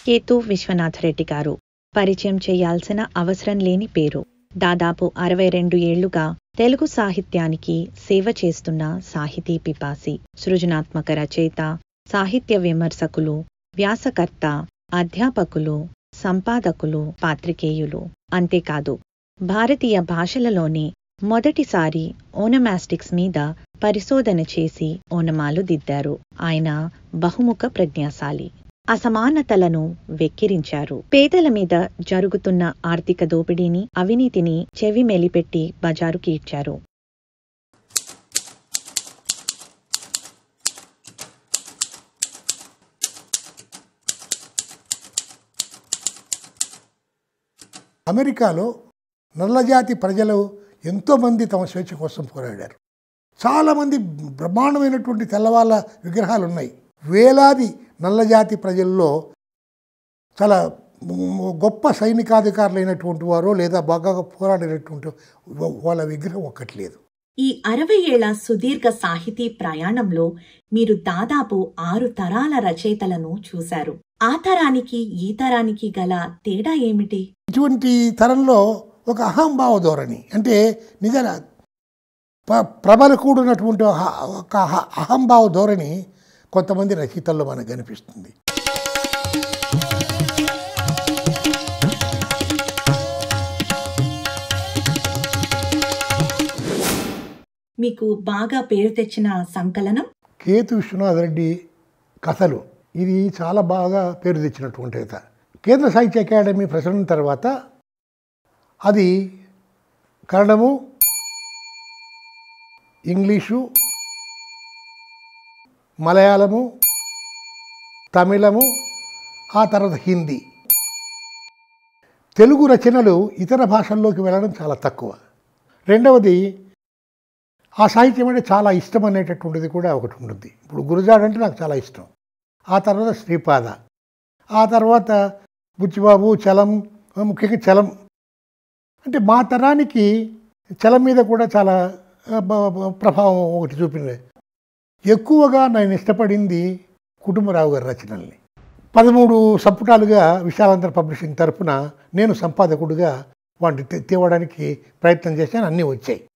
కేతు విశ్వనాథరెడ్డి గారు పరిచయం చేయాల్సిన అవసరం లేని పేరు దాదాపు అరవై రెండు ఏళ్లుగా తెలుగు సాహిత్యానికి సేవ చేస్తున్న సాహితీ పిపాసి సృజనాత్మక రచయిత సాహిత్య విమర్శకులు వ్యాసకర్త అధ్యాపకులు సంపాదకులు పాత్రికేయులు అంతేకాదు భారతీయ భాషలలోని మొదటిసారి ఓనమాస్టిక్స్ మీద పరిశోధన చేసి ఓనమాలు దిద్దారు ఆయన బహుముఖ ప్రజ్ఞాశాలి అసమానతలను వెక్కిరించారు పేదల మీద జరుగుతున్న ఆర్థిక దోపిడీని అవినీతిని చెవి మెలిపెట్టి బజారుకి ఇచ్చారు అమెరికాలో నల్లజాతి ప్రజలు ఎంతోమంది తమ స్వేచ్ఛ కోసం పోరాడారు చాలామంది బ్రహ్మాండమైనటువంటి తెల్లవాళ్ళ విగ్రహాలు ఉన్నాయి వేలాది నల్లజాతి ప్రజల్లో చాలా గొప్ప సైనికాధికారులైనటువంటి వారు లేదా బాగా పోరాడినటువంటి వాళ్ళ విగ్రహం ఒక్కటి లేదు ఈ అరవై ఏళ్ల సుదీర్ఘ సాహితీ ప్రయాణంలో మీరు దాదాపు ఆరు తరాల రచయితలను చూశారు ఆ తరానికి ఈ తరానికి గల తేడా ఏమిటి ఇటువంటి తరంలో ఒక అహంభావ ధోరణి అంటే నిజంగా ప- ప్రబల కూడినటువంటి అహ- ఒక అహ- అహంభావ ధోరణి కొంతమంది రచయితల్లో మనకు కనిపిస్తుంది మీకు బాగా పేరు తెచ్చిన సంకలనం కేతు విశ్వనాథ్ రెడ్డి కథలు ఇది చాలా బాగా పేరు తెచ్చినటువంటి కథ కేంద్ర సాహిత్య అకాడమీ ప్రచురణ తర్వాత అది కన్నడము ఇంగ్లీషు మలయాళము తమిళము ఆ తర్వాత హిందీ తెలుగు రచనలు ఇతర భాషల్లోకి వెళ్ళడం చాలా తక్కువ రెండవది ఆ సాహిత్యం అంటే చాలా ఇష్టం అనేటటువంటిది కూడా ఒకటి ఉంటుంది ఇప్పుడు గురజాడ అంటే నాకు చాలా ఇష్టం ఆ తర్వాత శ్రీపాద ఆ తర్వాత బుచ్చిబాబు చలం ముఖ్యంగా చలం అంటే మా తరానికి చలం మీద కూడా చాలా ఆ, బ- బ- ప్రభావం ఒకటి చూపింది ఎక్కువగా నేను ఇష్టపడింది కుటుంబరావు గారి రచనల్ని పదమూడు సంపుటాలుగా విశాలాంధ్ర పబ్లిషింగ్ తరపున నేను సంపాదకుడిగా వాటిని తేవడానికి ప్రయత్నం చేశాను అన్నీ వచ్చాయి